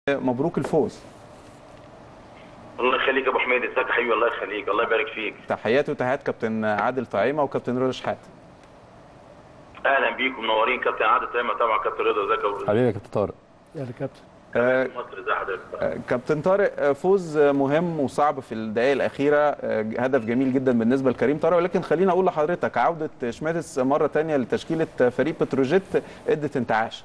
مبروك الفوز الله يخليك يا ابو حميد ازيك يا حبيبي الله يخليك الله يبارك فيك تحياتي وتحيات كابتن عادل طعيمه وكابتن رضا شحاته اهلا بيكم منورين كابتن عادل طيب طبعا كابتن رضا ازيك يا ابو حبيبي يا كابتن طارق يا كابتن آه، مصر ازي حضرتك آه، كابتن طارق آه، فوز مهم وصعب في الدقائق الاخيره آه، هدف جميل جدا بالنسبه لكريم طارق ولكن خليني اقول لحضرتك عوده شماتس مره تانية لتشكيله فريق بتروجيت ادت انتعاش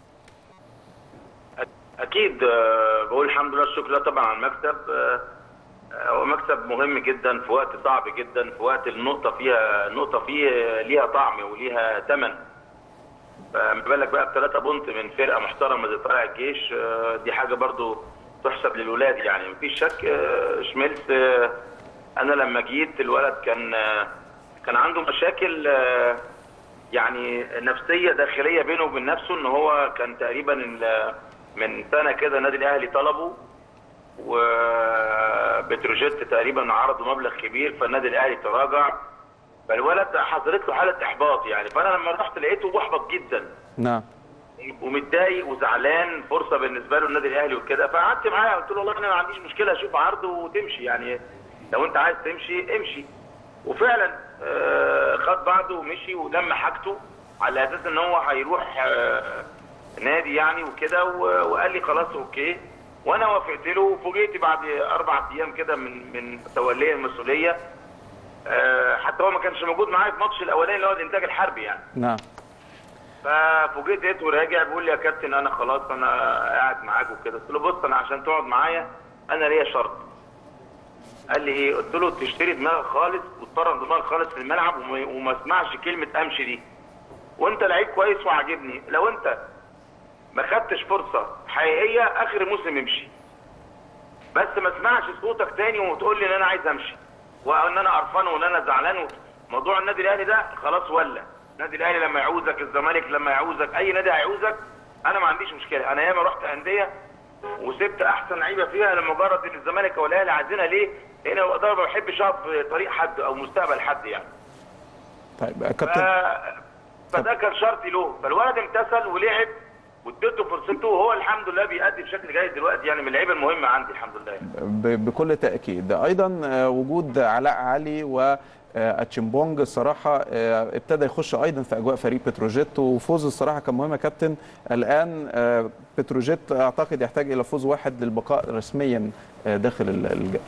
اكيد آه، بقول الحمد لله الشكر لله طبعا على المكسب آه، آه، هو مكسب مهم جدا في وقت صعب جدا في وقت النقطه فيها النقطه فيه ليها طعم وليها ثمن فما بالك بقى بثلاثة بونت من فرقه محترمه زي طلائع الجيش آه، دي حاجه برضو تحسب للولاد يعني مفيش شك آه، شميلس آه، انا لما جيت الولد كان آه، كان عنده مشاكل آه، يعني نفسيه داخليه بينه وبين نفسه ان هو كان تقريبا ال- من سنه كده النادي الاهلي طلبه وبتروجيت تقريبا عرضوا مبلغ كبير فالنادي الاهلي تراجع فالولد حصلت له حاله احباط يعني فانا لما رحت لقيته محبط جدا نعم ومتضايق وزعلان فرصه بالنسبه له النادي الاهلي وكده فقعدت معاه قلت له والله انا ما عنديش مشكله اشوف عرض وتمشي يعني لو انت عايز تمشي امشي وفعلا آه، خد بعضه ومشي ولم حاجته على اساس ان هو هيروح آه، نادي يعني وكده و- وقال لي خلاص اوكي وانا وافقت له وفوجئت بعد اربع ايام كده من من توليه المسؤوليه آه، حتى هو ما كانش موجود معايا في الماتش الاولاني اللي هو الانتاج الحربي يعني نعم ففوجئت لقيته راجع بيقول لي يا كابتن انا خلاص انا قاعد معاك وكده قلت له بص انا عشان تقعد معايا انا ليا شرط قال لي ايه قلت له تشتري دماغك خالص وتفرغ دماغك خالص في الملعب وما, وما اسمعش كلمه امشي دي وانت لعيب كويس وعاجبني لو انت ما خدتش فرصه حقيقيه اخر الموسم امشي بس ما اسمعش صوتك تاني وتقول لي ان انا عايز امشي وان انا قرفان وان انا زعلان موضوع النادي الاهلي ده خلاص ولا النادي الاهلي لما يعوزك الزمالك لما يعوزك اي نادي هيعوزك انا ما عنديش مشكله انا ياما رحت انديه وسبت احسن لعيبه فيها لمجرد ان الزمالك او الاهلي عايزينها ليه؟ لان انا ما بحبش اقف في طريق حد او مستقبل حد يعني طيب آه، ف... كابتن فده كان شرطي له فالولد امتثل ولعب واديته فرصته وهو الحمد لله بيأدي بشكل جيد دلوقتي يعني من اللعيبه المهمه عندي الحمد لله ب- بكل تاكيد ايضا آه، وجود علاء علي و آه، اتشيمبونج الصراحه آه، ابتدى يخش ايضا في اجواء فريق بتروجيت وفوز الصراحه كان مهم يا كابتن الان آه، بتروجيت اعتقد يحتاج الى فوز واحد للبقاء رسميا آه، داخل ال- الج-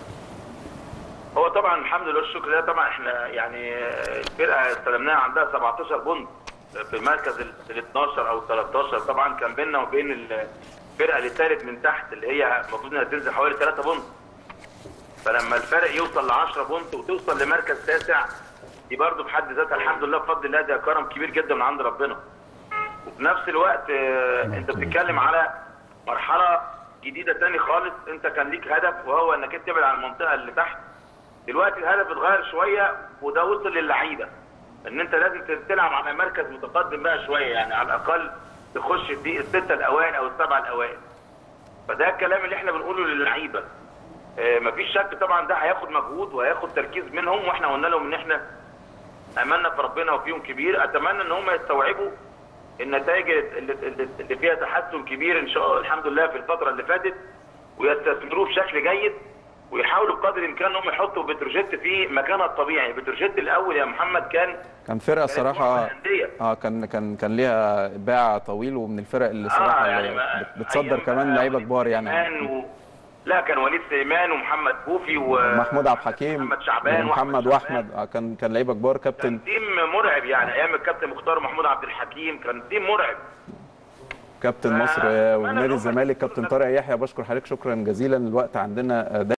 هو طبعا الحمد لله الشكر ده طبعا احنا يعني الفرقه استلمناها عندها 17 بونت في المركز ال 12 او 13 طبعا كان بيننا وبين الفرقه اللي ثالث من تحت اللي هي المفروض انها تنزل حوالي 3 بونت فلما الفرق يوصل ل 10 بونت وتوصل لمركز تاسع دي برضه بحد ذاتها الحمد لله بفضل الله ده كرم كبير جدا من عند ربنا وفي نفس الوقت آه، انت بتتكلم على مرحله جديده تاني خالص انت كان ليك هدف وهو انك انت تبعد عن المنطقه اللي تحت دلوقتي الهدف اتغير شويه وده وصل للعيبه ان انت لازم تلعب على مركز متقدم بقى شويه يعني على الاقل تخش في السته الاوائل او السبعه الاوائل فده الكلام اللي احنا بنقوله للعيبه آه، مفيش شك طبعا ده هياخد مجهود وهياخد تركيز منهم واحنا قلنا لهم ان احنا املنا في ربنا وفيهم كبير اتمنى ان هم يستوعبوا النتائج اللي, اللي- اللي فيها تحسن كبير ان شاء الله الحمد لله في الفتره اللي فاتت ويستثمروه بشكل جيد ويحاولوا بقدر الامكان انهم يحطوا بتروجيت في مكانها الطبيعي بتروجيت الاول يا محمد كان كان فرقه كانت صراحه معظم الأندية. اه كان كان كان ليها باع طويل ومن الفرق اللي صراحه يعني اللي ما- بت- بتصدر أيام كمان بقى لعيبه وليد كبار يعني سليمان و... لا كان وليد سليمان ومحمد كوفي محمود عبد الحكيم محمد شعبان ومحمد واحمد آه، كان كان لعيبه كبار كابتن كان تيم مرعب يعني ايام الكابتن مختار محمود عبد الحكيم كان تيم مرعب كابتن ف- مصر آه، أتمنى إن ونادي هم الزمالك يكونوا كابتن طارق يحيى بشكر حضرتك شكرا جزيلا الوقت عندنا آه،